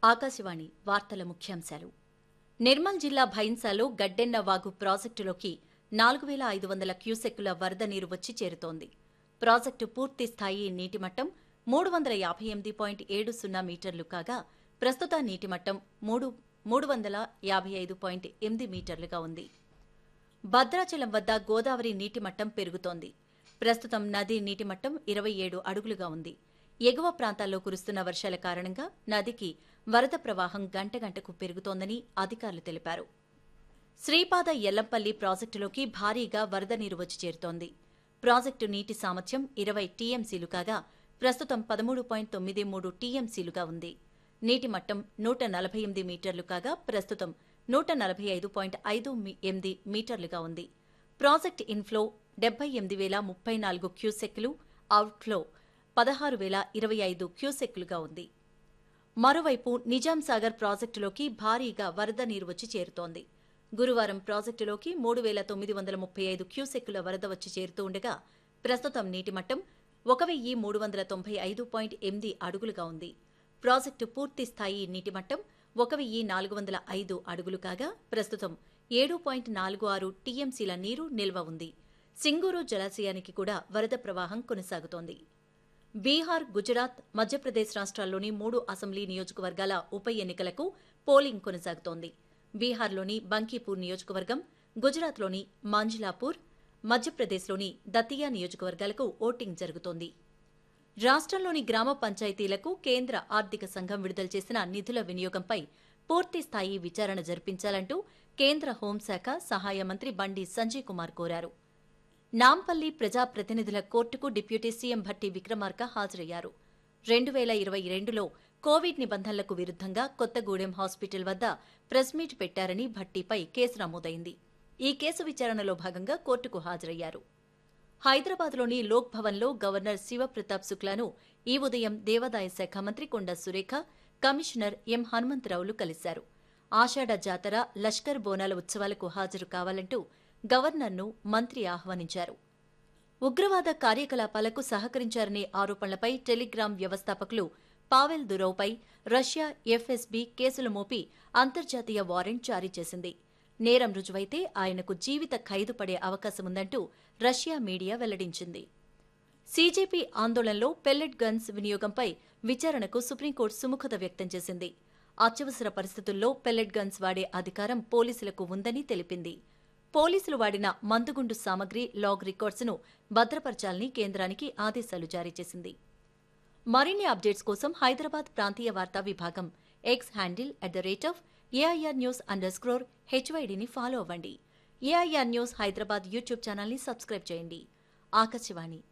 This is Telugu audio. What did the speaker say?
ఆకాశవాణి వార్తల ముఖ్యాంశాలు నిర్మల్ జిల్లా భైన్సాలో గడ్డెన్న వాగు ప్రాజెక్టులోకి నాలుగు వేల ఐదు వందల క్యూసెక్కుల వరద నీరు వచ్చి చేరుతోంది ప్రాజెక్టు పూర్తి స్థాయి నీటి మట్టం మూడు వందల యాభై ఎనిమిది పాయింట్ ఏడు సున్నా మీటర్లు కాగా ప్రస్తుత నీటి మట్టం మూడు మూడు వందల యాభై ఐదు పాయింట్ ఎనిమిది మీటర్లుగా ఉంది భద్రాచలం వద్ద గోదావరి నీటి మట్టం పెరుగుతోంది ప్రస్తుతం నది నీటి మట్టం ఇరవై ఏడు అడుగులుగా ఉంది ఎగువ ప్రాంతాల్లో కురుస్తున్న వర్షాల కారణంగా నదికి వరద ప్రవాహం గంట గంటకు పెరుగుతోందని అధికారులు తెలిపారు శ్రీపాద ఎల్లంపల్లి ప్రాజెక్టులోకి భారీగా వరద నీరు వచ్చి చేరుతోంది ప్రాజెక్టు నీటి సామర్థ్యం ఇరవై టీఎంసీలు కాగా ప్రస్తుతం పదమూడు పాయింట్ తొమ్మిది మూడు టీఎంసీలుగా ఉంది నీటి మట్టం నూట నలభై ఎనిమిది మీటర్లు కాగా ప్రస్తుతం నూట నలభై ఐదు పాయింట్ ఐదు మీ- ఎనిమిది మీటర్లుగా ఉంది ప్రాజెక్ట్ ఇన్ఫ్లో డెబ్బై ఎనిమిది వేల ముప్పై నాలుగు క్యూసెక్లు అవుట్ఫ్లో పదహారు వేల ఇరవై ఐదు క్యూసెక్లుగా ఉంది మరోవైపు నిజాం సాగర్ ప్రాజెక్టులోకి భారీగా వరద నీరు వచ్చి చేరుతోంది గురువారం ప్రాజెక్టులోకి మూడు వేల తొమ్మిది వందల ముప్పై ఐదు క్యూసెక్కుల వరద వచ్చి చేరుతూ ఉండగా ప్రస్తుతం నీటి మట్టం ఒక వెయ్యి మూడు వందల తొంభై ఐదు పాయింట్ ఎనిమిది అడుగులుగా ఉంది ప్రాజెక్టు పూర్తి స్థాయి నీటి మట్టం ఒక వెయ్యి నాలుగు వందల ఐదు అడుగులు కాగా ప్రస్తుతం ఏడు పాయింట్ నాలుగు ఆరు టీఎంసీల నీరు నిల్వ ఉంది సింగూరు జలాశయానికి కూడా వరద ప్రవాహం కొనసాగుతోంది బీహార్ గుజరాత్ మధ్యప్రదేశ్ రాష్ట్రాల్లోని మూడు అసెంబ్లీ నియోజకవర్గాల ఉప ఎన్నికలకు పోలింగ్ కొనసాగుతోంది బీహార్లోని బంకీపూర్ నియోజకవర్గం గుజరాత్లోని మాంజిలాపూర్ మధ్యప్రదేశ్లోని దతియా నియోజకవర్గాలకు ఓటింగ్ జరుగుతోంది రాష్ట్రంలోని గ్రామ పంచాయతీలకు కేంద్ర ఆర్థిక సంఘం విడుదల చేసిన నిధుల వినియోగంపై పూర్తి స్థాయి విచారణ జరిపించాలంటూ కేంద్ర హోంశాఖ సహాయ మంత్రి బండి సంజయ్ కుమార్ కోరారు నాంపల్లి ప్రజాప్రతినిధుల కోర్టుకు డిప్యూటీ సీఎం భట్టి విక్రమార్క హాజరయ్యారు రెండు వేల ఇరవై రెండులో కోవిడ్ నిబంధనలకు విరుద్ధంగా కొత్తగూడెం హాస్పిటల్ వద్ద ప్రెస్ మీట్ పెట్టారని భట్టిపై కేసు నమోదైంది ఈ కేసు విచారణలో భాగంగా కోర్టుకు హాజరయ్యారు హైదరాబాద్లోని లోక్ భవన్లో గవర్నర్ శివప్రతాప్ శుక్లాను ఈ ఉదయం దేవాదాయ శాఖ మంత్రి కొండ సురేఖ కమిషనర్ ఎం హనుమంతరావులు కలిశారు ఆషాఢ జాతర లష్కర్ బోనాల ఉత్సవాలకు హాజరు కావాలంటూ గవర్నర్ను మంత్రి ఆహ్వానించారు ఉగ్రవాద కార్యకలాపాలకు సహకరించారనే ఆరోపణలపై టెలిగ్రామ్ వ్యవస్థాపకులు పావెల్ దురోవ్పై రష్యా ఎఫ్ఎస్బీ కేసులు మోపి అంతర్జాతీయ వారెంట్ జారీ చేసింది నేరం రుజువైతే ఆయనకు జీవిత ఖైదు పడే అవకాశముందంటూ రష్యా మీడియా వెల్లడించింది సీజేపీ ఆందోళనలో పెల్లెట్ గన్స్ వినియోగంపై విచారణకు సుప్రీంకోర్టు సుముఖత వ్యక్తం చేసింది అత్యవసర పరిస్థితుల్లో పెల్లెట్ గన్స్ వాడే అధికారం పోలీసులకు ఉందని తెలిపింది పోలీసులు వాడిన మందుగుండు సామగ్రి లాగ్ రికార్డ్స్ను భద్రపరచాలని కేంద్రానికి ఆదేశాలు జారీ చేసింది మరిన్ని అప్డేట్స్ కోసం హైదరాబాద్ ప్రాంతీయ వార్తా విభాగం X handle at the rate of AIR news underscore హెచ్వైడిని ఫాలో అవ్వండి ఏఐఆర్ న్యూస్ హైదరాబాద్ యూట్యూబ్ ఛానల్ని సబ్స్క్రైబ్ చేయండి ఆకాశవాణి